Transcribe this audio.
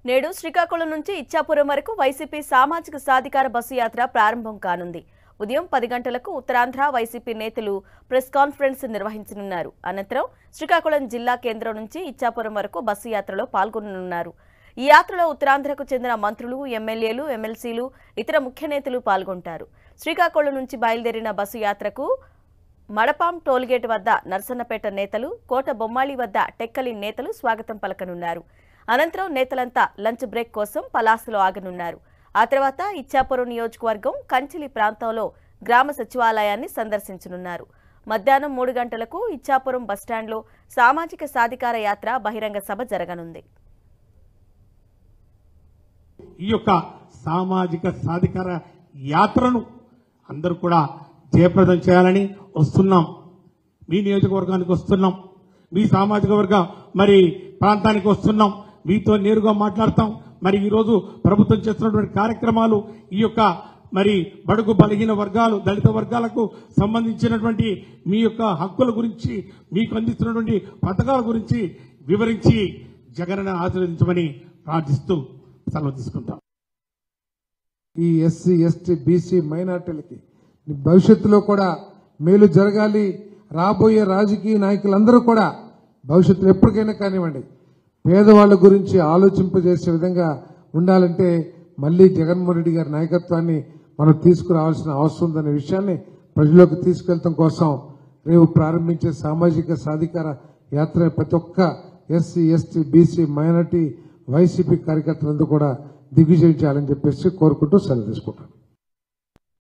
నేడు శ్రీకాకుళం నుంచి ఇచ్చాపురం వరకు వైసీపీ సామాజిక సాధికార బస్సు యాత్ర ప్రారంభం కానుంది ఉదయం పది గంటలకు ఉత్తరాంధ్ర వైసీపీ నేతలు ప్రెస్ కాన్ఫరెన్స్ నిర్వహించనున్నారు అనంతరం శ్రీకాకుళం జిల్లా కేంద్రం నుంచి ఇచ్చాపురం వరకు బస్సు యాత్రలో పాల్గొననున్నారు ఈ యాత్రలో ఉత్తరాంధ్రకు చెందిన మంత్రులు ఎమ్మెల్యేలు ఎమ్మెల్సీలు ఇతర ముఖ్య నేతలు పాల్గొంటారు శ్రీకాకుళం నుంచి బయలుదేరిన బస్సు యాత్రకు మడపాం టోల్గేట్ వద్ద నర్సన్నపేట నేతలు కోట బొమ్మాళి వద్ద టెక్కలి నేతలు స్వాగతం పలకనున్నారు అనంతరం నేతలంతా లంచ్ బ్రేక్ కోసం పలాసలో ఆగనున్నారు ఆ తర్వాత ఇచ్చాపురం నియోజకవర్గం కంచిలి ప్రాంతంలో గ్రామ సచివాలయాన్ని సందర్శించనున్నారు మధ్యాహ్నం మూడు గంటలకు ఇచ్చాపురం బస్టాండ్లో సామాజిక సాధికార యాత్ర బహిరంగ సభ జరగనుంది ఈ యొక్క సామాజిక సాధికార యాత్రను అందరూ కూడా జయప్రదం చేయాలని వస్తున్నాం మీ నియోజకవర్గానికి వస్తున్నాం మీ సామాజిక వర్గ మరి ప్రాంతానికి వస్తున్నాం మీతో నేరుగా మాట్లాడతాం మరి ఈరోజు ప్రభుత్వం చేస్తున్నటువంటి కార్యక్రమాలు ఈ యొక్క మరి బడుగు బలహీన వర్గాలు దళిత వర్గాలకు సంబంధించినటువంటి మీ యొక్క హక్కుల గురించి మీకు అందిస్తున్నటువంటి పథకాల గురించి వివరించి జగనన్న ఆశీర్వదించమని ప్రార్థిస్తూ సెలవు తీసుకుంటాం ఈ ఎస్సీ ఎస్టీ బీసీ మైనార్టీలకి భవిష్యత్తులో కూడా మేలు జరగాలి రాబోయే రాజకీయ నాయకులందరూ కూడా భవిష్యత్తులో ఎప్పటికైనా కానివ్వండి పేదవాళ్ళ గురించి ఆలోచింపజేసే విధంగా ఉండాలంటే మళ్ళీ జగన్మోహన్ రెడ్డి గారి నాయకత్వాన్ని మనం తీసుకురావాల్సిన అవసరం ఉందనే విషయాన్ని ప్రజల్లోకి తీసుకెళ్లడం కోసం రేపు ప్రారంభించే సామాజిక సాధికార యాత్ర ప్రతి ఒక్క SC ST BC minority YCP కార్యకర్తలందరూ కూడా దిగ్విజయం చేయాలని చెప్పేసి కోరుకుంటూ సెలవు తీసుకుంటాను